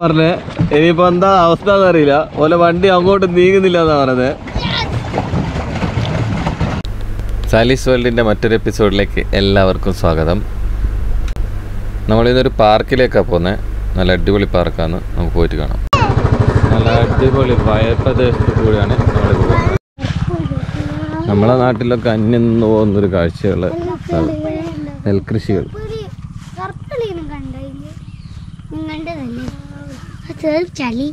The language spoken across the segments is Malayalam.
പറഞ്ഞേ ഇനിയിപ്പോ എന്താ അവസ്ഥ എന്നറിയില്ല ഓലെ വണ്ടി അങ്ങോട്ട് നീങ്ങുന്നില്ല എന്നാ പറഞ്ഞത് സാലീസ് വേൾഡിൻ്റെ മറ്റൊരു എപ്പിസോഡിലേക്ക് എല്ലാവർക്കും സ്വാഗതം നമ്മളിന്നൊരു പാർക്കിലേക്കാണ് പോകുന്നത് നല്ല അടിപൊളി പാർക്കാണ് നമുക്ക് പോയിട്ട് കാണാം നല്ല അടിപൊളി വയൽപ്രദേശത്ത് കൂടിയാണ് നമ്മൾ പോകുന്നത് നമ്മളെ നാട്ടിലൊക്കെ അന്യം നിന്ന് പോകുന്നൊരു കാഴ്ചകൾ നെൽകൃഷികൾ കറുത്തളീനും കണ്ടില്ല നിങ്ങളുടേതല്ലേ അത് ചളി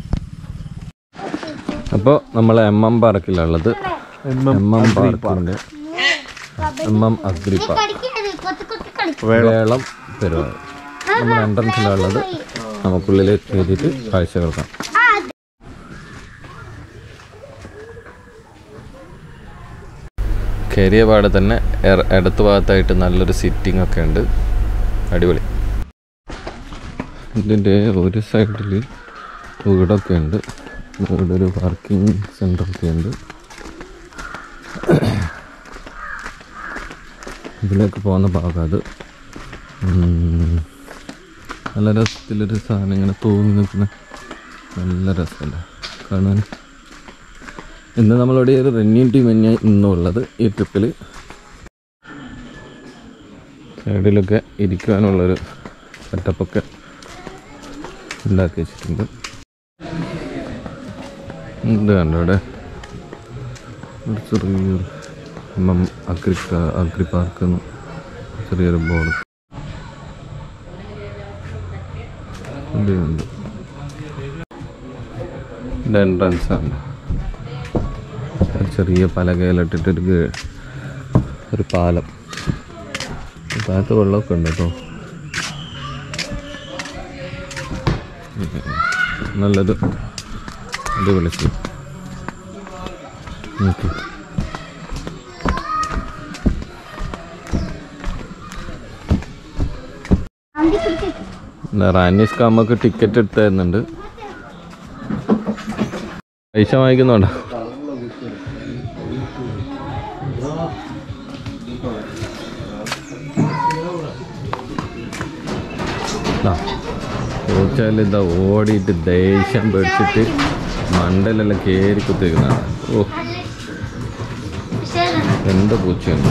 അപ്പോൾ നമ്മൾ എം എം പാർക്കിലുള്ളത് എം എം പാർക്കിൻ്റെ എം എം അഗ്രി പാർക്ക് കടിക്കരുത് കൊത്തി കൊത്തി കളിക്കും വേളം പരിപാടി നമ്മുടെ എൻട്രൻസിലുള്ളത് നമുക്കുള്ളിലേക്ക് കയറ്റിയിട്ട് കാഴ്ചകൾ കാണാം കയറിയ പാടെ തന്നെ എർ- ഇടത്ത് ഭാഗത്തായിട്ട് നല്ലൊരു സിറ്റിംഗ് ഒക്കെ ഉണ്ട് അടിപൊളി ഇതിൻ്റെ ഒരു സൈഡിൽ വീടൊക്കെ ഉണ്ട് ഇവിടെ ഒരു പാർക്കിംഗ് സെൻ്റർ ഒക്കെ ഉണ്ട് ഇതിലേക്ക് പോകുന്ന ഭാഗം അത് ഉം. നല്ല രസത്തിലൊരു സാധനം ഇങ്ങനെ തൂങ്ങി നിൽക്കുന്ന നല്ല രസമല്ല കാണാൻ ഇന്ന് നമ്മളിവിടെ ഒരു റണ്ണിങ് ടീം തന്നെയാണ് ഇന്നുള്ളത് ഈ ട്രിപ്പിൽ സൈഡിലൊക്കെ ഇരിക്കാനുള്ളൊരു സെറ്റപ്പൊക്കെ ഉണ്ടാക്കി വെച്ചിട്ടുണ്ട് ഇത് കണ്ടോ ഇവിടെ ഒരു ചെറിയൊരു M M agri agri park എന്ന് ചെറിയൊരു ബോർഡ് ഉണ്ട് ഇത് എൻട്രൻസ് ആണ് ഒരു ചെറിയ പലകയിലിട്ടിട്ടൊരു ഗേ- ഒരു പാലം താഴത്ത് വെള്ളമൊക്കെ ഉണ്ട് കേട്ടോ നല്ലത് അടിപൊളി സ്ഥലം. നോക്ക് അന്തി പിടിച്ച് എന്താ റാനീസ് കാമക്ക് ടിക്കറ്റ് എടുത്ത് തരുന്നുണ്ട് പൈസ വാങ്ങിക്കുന്നുണ്ടോ ചോദിച്ചാൽ ഇതാ ഓടിയിട്ട് ദേഷ്യം പേടിച്ചിട്ട് മണ്ടലെല്ലാം കയറി കുത്തിക്കുന്നതാണ് ഓ എന്താ പൂച്ചയാണ്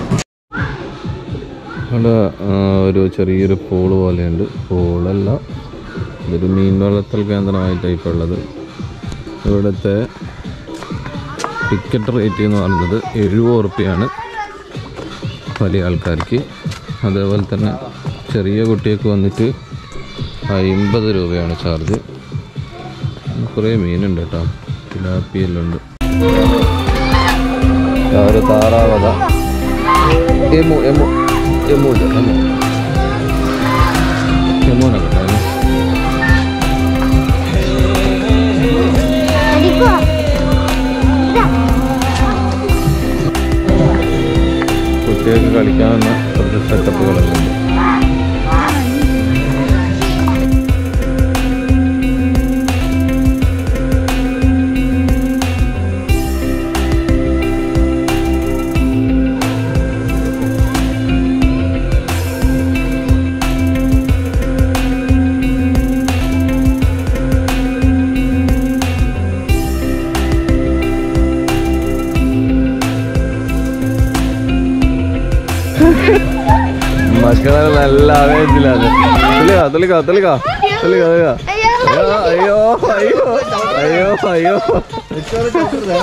അവിടെ ആ, ഒരു ചെറിയൊരു പൂള് പോലെയുണ്ട് പൂളല്ല ഇതൊരു മീൻ വളർത്തൽ കേന്ദ്രമായിട്ടാണ് ഇപ്പോൾ ഉള്ളത് ഇവിടുത്തെ ടിക്കറ്റ് റേറ്റ് എന്ന് പറയുന്നത് എഴുപത് ഉറുപ്പ്യാണ് വലിയ ആൾക്കാർക്ക് അതേപോലെ തന്നെ ചെറിയ കുട്ടിയൊക്കെ വന്നിട്ട് അമ്പത് രൂപയാണ് ചാർജ് കുറേ മീനുണ്ട് കേട്ടോ തിലാപ്പിയെല്ലാം ഉണ്ട് ഒരു താറാവത എമു എമു എമു ഇല്ല എമു എമൂനൊക്കെ ഉണ്ടായിരുന്നു അടിക്കോ കുട്ടികൾക്ക് കളിക്കാവുന്ന കുറച്ച് സെറ്റപ്പുകളൊക്കെ ഉണ്ട് മക്കളെ നല്ല ആവേശത്തിലാണ് തുളികാ തുളികാ തുളികാ തുളികാ തുളികാ അയ്യോ അയ്യോ അയ്യോ അയ്യോ അയ്യോ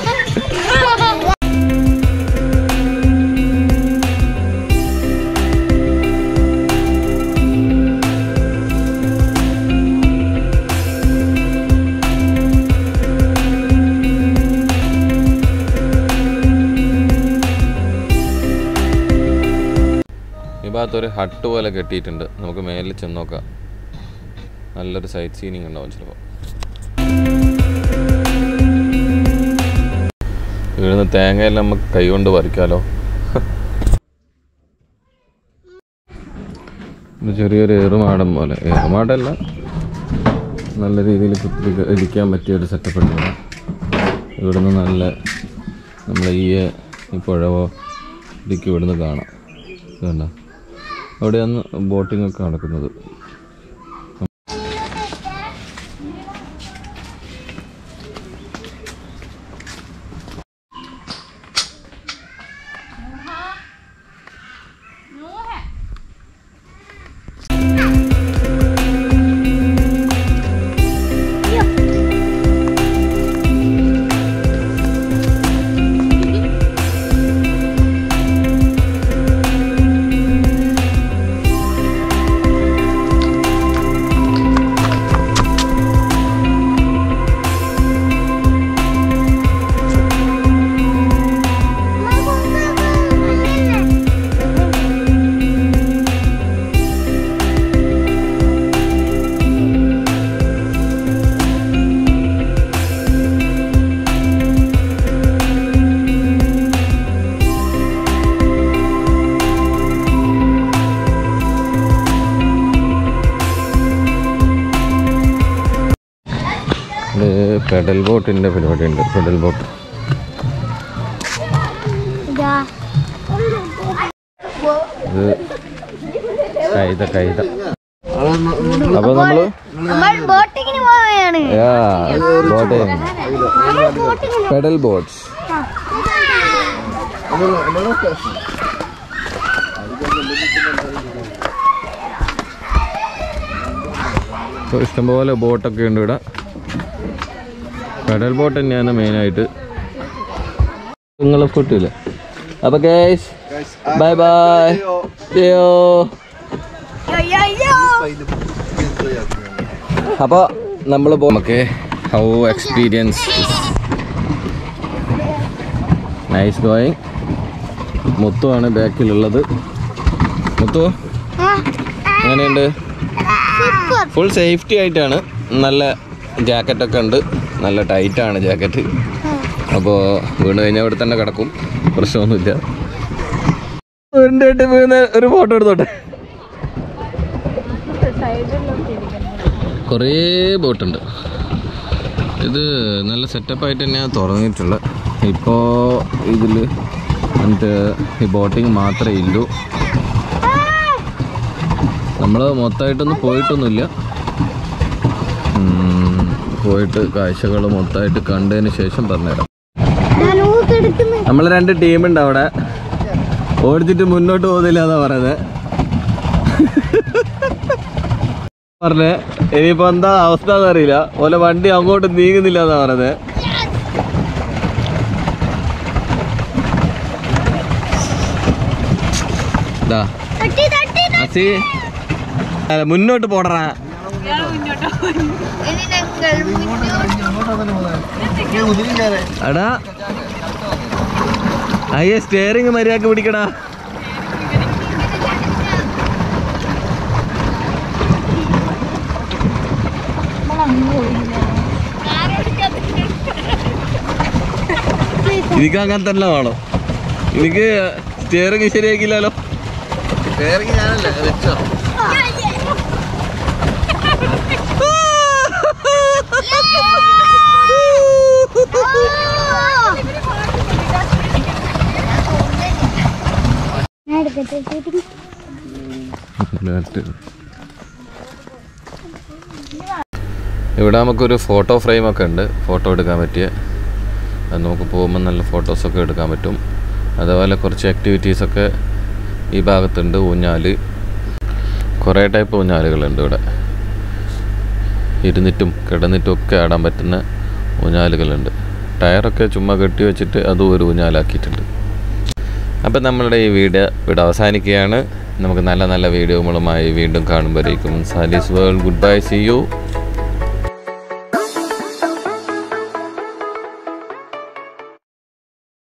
ഈ ഭാഗത്ത് ഒരു ഹട്ട് പോലെ കെട്ടിയിട്ടുണ്ട് നമുക്ക് മേലിൽ ചെന്ന് നോക്കാം നല്ലൊരു സൈറ്റ് സീനിങ് ഉണ്ടാവും ചിലപ്പോൾ ഇവിടുന്ന് തേങ്ങയെല്ലാം നമുക്ക് കൈകൊണ്ട് പറിക്കാലോ ഇത് ചെറിയൊരു ഏറുമാടം പോലെ ഏറുമാടല്ല നല്ല രീതിയിൽ കുത്തി ഇരിക്കാൻ പറ്റിയ ഒരു സെറ്റപ്പ് ഉണ്ട് ഇവിടെ. ഇവിടുന്ന് നല്ല നമ്മളെ ഈ ഈ പുഴവോ ഇതൊക്കെ ഇവിടുന്ന് കാണാം ഇതുണ്ടോ അവിടെയാണ് ബോട്ടിംഗ് ഒക്കെ നടക്കുന്നത് പെഡൽ ബോട്ടിൻ്റെ പരിപാടി ഉണ്ട് പെഡൽ ബോട്ട് ഇതാ ഇത് കൈത കൈത അപ്പോൾ നമ്മൾ നമ്മൾ ബോട്ടിങ്ങിന് പോവുകയാണ് ബോട്ടിങ് ബോട്ടിങ്ങിന് പെഡൽ ബോട്ട്സ് ഇപ്പോൾ ഇഷ്ടംപോലെ ബോട്ടൊക്കെ ഉണ്ട് ഇവിടെ പെഡൽ ബോട്ട് തന്നെയാണ് മെയിനായിട്ട് നിങ്ങളെ ഫുട്ടില്ല അപ്പോൾ ഗേസ് ബൈ ബൈ യോ അപ്പോൾ നമ്മൾ നമുക്ക് ഹൗ എക്സ്പീരിയൻസ് നൈസ് ഗോയിങ് മുത്തുവാണ് ബാക്കിലുള്ളത് മുത്തു എങ്ങനെയുണ്ട് സൂപ്പർ ഫുൾ സേഫ്റ്റി ആയിട്ടാണ് നല്ല ജാക്കറ്റൊക്കെ ഉണ്ട് നല്ല ടൈറ്റാണ് ജാക്കറ്റ് അപ്പോൾ വീണ് കഴിഞ്ഞാൽ ഇവിടെ തന്നെ കിടക്കും പ്രശ്നമൊന്നുമില്ല ഉരുണ്ടായിട്ട് വീണ് ഒരു ഫോട്ടോ എടുത്തോട്ടെ കുറേ ബോട്ടുണ്ട് ഇത് നല്ല സെറ്റപ്പായിട്ട് തന്നെയാണ് തുടങ്ങിയിട്ടുള്ളത് ഇപ്പോൾ ഇതിൽ എന്നിട്ട് ഈ ബോട്ടിങ് മാത്രമേ ഇല്ലൂ നമ്മൾ മൊത്തമായിട്ടൊന്നും പോയിട്ടൊന്നുമില്ല ഉം, പോയിട്ട് കാഴ്ചകൾ മൊത്തമായിട്ട് കണ്ടതിന് ശേഷം പറഞ്ഞുതരാം ഞാൻ ഊക്കെടുക്കുന്നു നമ്മൾ രണ്ട് ടീമുണ്ട് അവിടെ ഓടിച്ചിട്ട് മുന്നോട്ട് പോകുന്നില്ല എന്നാ പറയുന്നത് പറഞ്ഞേ ഇനിയിപ്പോ എന്താ അവസ്ഥ എന്ന് അറിയില്ല ഓലെ വണ്ടി അങ്ങോട്ട് നീങ്ങുന്നില്ല എന്നാ പറയുന്നത് ദാ, തട്ടി തട്ടി അസി അല്ല, മുന്നോട്ട് പോടറാ ഇനി ഞങ്ങൾ എടാ അയ്യ സ്റ്റിയറിംഗ് മര്യാദക്ക് പിടിക്കടാ എനിക്ക് അങ്ങനെ തന്നെ വേണം എനിക്ക് സ്റ്റിയറിംഗ് ശരിയാക്കില്ലല്ലോ ഞാൻ എടുക്കട്ടെ ചേച്ചി ഇവിടെ നമുക്കൊരു ഫോട്ടോ ഫ്രെയിം ഒക്കെ ഉണ്ട് ഫോട്ടോ എടുക്കാൻ പറ്റിയ അത് നമുക്ക് പോകുമ്പോൾ നല്ല ഫോട്ടോസൊക്കെ എടുക്കാൻ പറ്റും അതേപോലെ കുറച്ച് ആക്ടിവിറ്റീസൊക്കെ ഈ ഭാഗത്തുണ്ട് ഊഞ്ഞാൽ കുറേ ടൈപ്പ് ഊഞ്ഞാലുകളുണ്ട് ഇവിടെ ഇരുന്നിട്ടും കിടന്നിട്ടും ഒക്കെ ആടാൻ പറ്റുന്ന ഊഞ്ഞാലുകളുണ്ട് ടയറൊക്കെ ചുമ്മാ കെട്ടി വെച്ചിട്ട് അതും ഒരു ഊഞ്ഞാലാക്കിയിട്ടുണ്ട് അപ്പം നമ്മളുടെ ഈ വീഡിയോ ഇവിടെ അവസാനിക്കുകയാണ് നമുക്ക് നല്ല നല്ല വീഡിയോകളുമായി വീണ്ടും കാണുമ്പോഴേക്കും Salees world good bye see U